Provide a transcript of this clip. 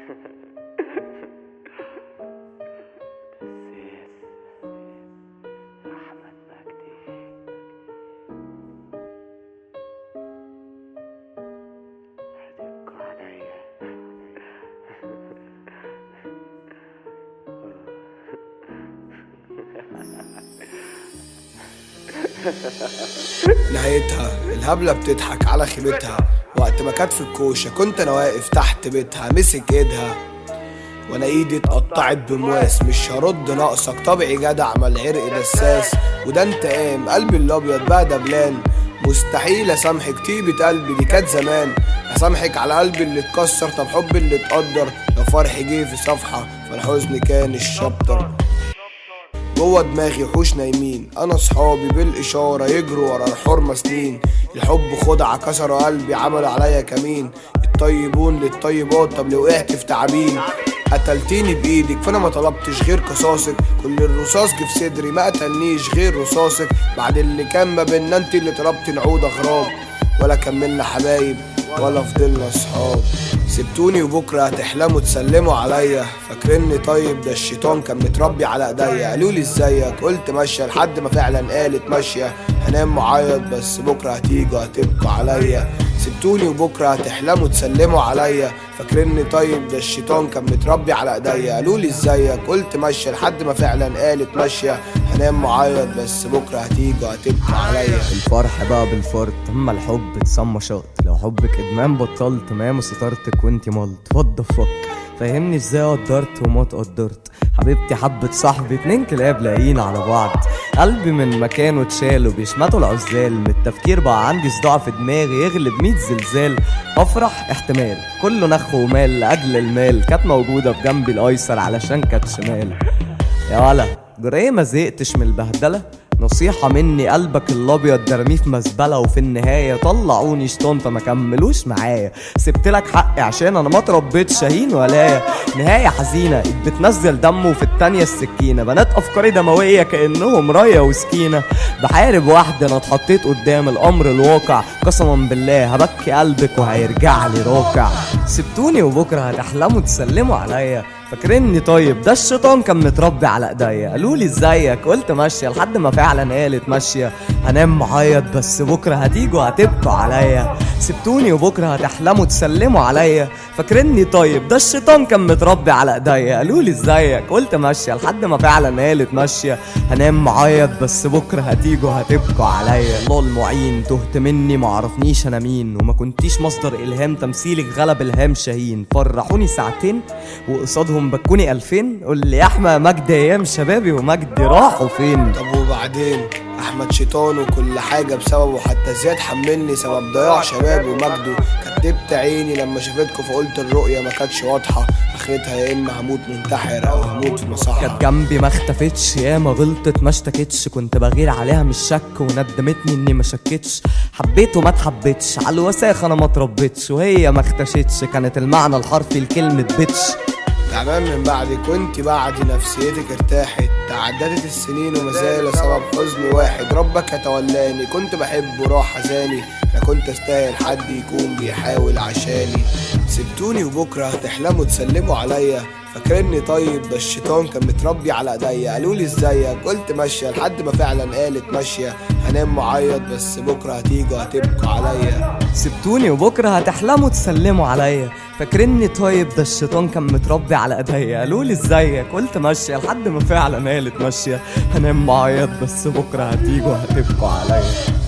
أحمد مجدي هتبقى عليا نهايتها الهبلة بتضحك على خيبتها وقت ما كانت في الكوشة كنت انا واقف تحت بيتها مسك ايدها وانا ايدي اتقطعت بمواس مش هرد ناقصك طبعي جدع ما العرق دساس وده انتقام قلبي الابيض بقى دبلان مستحيل اسامحك طيبة قلبي دي كانت زمان اسامحك على قلبي اللي اتكسر طب حبي اللي اتقدر لو فرحي جه في صفحة فالحزن كان الشابتر جوه دماغي وحوش نايمين انا صحابي بالاشاره يجروا ورا الحرمه سنين الحب خدعه كسروا قلبي عملوا عليا كمين الطيبون للطيبات طب لو وقعت في تعابين قتلتيني بايدك فانا ما طلبتش غير قصاصك كل الرصاص جه في صدري ما قتلنيش غير رصاصك بعد اللي كان ما بينا انت اللي طلبت نعود اغراب ولا كملنا حبايب ولا فضلنا اصحاب سبتوني وبكره هتحلموا تسلموا عليا فاكرني طيب ده الشيطان كان متربي على ايديا قالوا لي ازيك قلت ماشيه لحد ما فعلا قالت ماشيه هنام معيط بس بكره هتيجوا هتبقوا عليا سبتوني وبكره هتحلموا تسلموا عليا فاكرني طيب ده الشيطان كان متربي على ايديا قالوا لي ازيك قلت ماشيه لحد ما فعلا قالت ماشيه هنام معيط بس بكره هتيجوا هتبقوا عليا الفرح بقى بالفرط اما الحب اتسمى شط لو حبك ادمان بطلت ما وسترتك وانت ملط وات فك فهمني ازاي قدرت وما تقدرت حبيبتي حبة صاحبي اتنين كلاب لاقيين على بعض قلبي من مكانه اتشال وبيشمتوا العزال من التفكير بقى عندي صداع في دماغي يغلب ميت زلزال افرح احتمال كله نخ ومال لاجل المال كانت موجودة في جنبي الايسر علشان كانت شمال يا ولا جريه ما زهقتش من البهدله نصيحة مني قلبك الابيض ده رميه في مزبلة وفي النهاية طلعوني شطنطة ما كملوش معايا سبت لك حقي عشان انا ما تربيتش شاهين ولاية نهاية حزينة ايد بتنزل دم وفي التانية السكينة بنات افكاري دموية كأنهم راية وسكينة بحارب واحدة انا اتحطيت قدام الامر الواقع قسما بالله هبكي قلبك وهيرجع لي راكع سبتوني وبكرة هتحلموا تسلموا عليا فاكرني طيب ده الشيطان كان متربي على ايديا قالوا لي ازيك قلت ماشيه لحد ما فعلا قالت ماشيه هنام معيط بس بكره هتيجوا هتبكوا عليا سبتوني وبكره هتحلموا تسلموا عليا فاكرني طيب ده الشيطان كان متربي على ايديا قالوا لي ازيك قلت ماشيه لحد ما فعلا قالت ماشيه هنام معيط بس بكره هتيجوا هتبكوا عليا الله المعين تهت مني معرفنيش انا مين وما كنتيش مصدر الهام تمثيلك غلب الهام شاهين فرحوني ساعتين وقصادهم بكوني ألفين قول لي يا احمد مجدي ايام شبابي ومجدي راحوا فين طب وبعدين احمد شيطان وكل حاجه بسببه حتى زياد حملني سبب ضياع شبابه ومجده كدبت عيني لما شافتكوا فقلت الرؤيه ما كانتش واضحه اخرتها يا اما هموت منتحر او هموت في مصحه كانت جنبي ما اختفتش ياما غلطت ما اشتكتش كنت بغير عليها مش شك وندمتني اني ما شكتش حبيت وما اتحبتش على الوساخه انا ما اتربيتش وهي ما اختشتش كانت المعنى الحرفي لكلمه بيتش تعبان من بعدك وانت بعد نفسيتك ارتاحت تعددت السنين وما زال سبب حزن واحد ربك يتولاني كنت بحبه راح حزاني انا كنت استاهل حد يكون بيحاول عشاني سبتوني وبكره هتحلموا تسلموا عليا فاكرني طيب ده الشيطان كان متربي على ايديا قالوا لي ازيك قلت ماشيه لحد ما فعلا قالت ماشيه هنام معيط بس بكره هتيجوا هتبكوا عليا سبتوني وبكره هتحلموا تسلموا عليا فاكرني طيب ده الشيطان كان متربي على ايديا قالوا لي ازيك قلت ماشيه لحد ما فعلا قالت ماشيه هنام معيط بس بكره هتيجوا هتبكوا عليا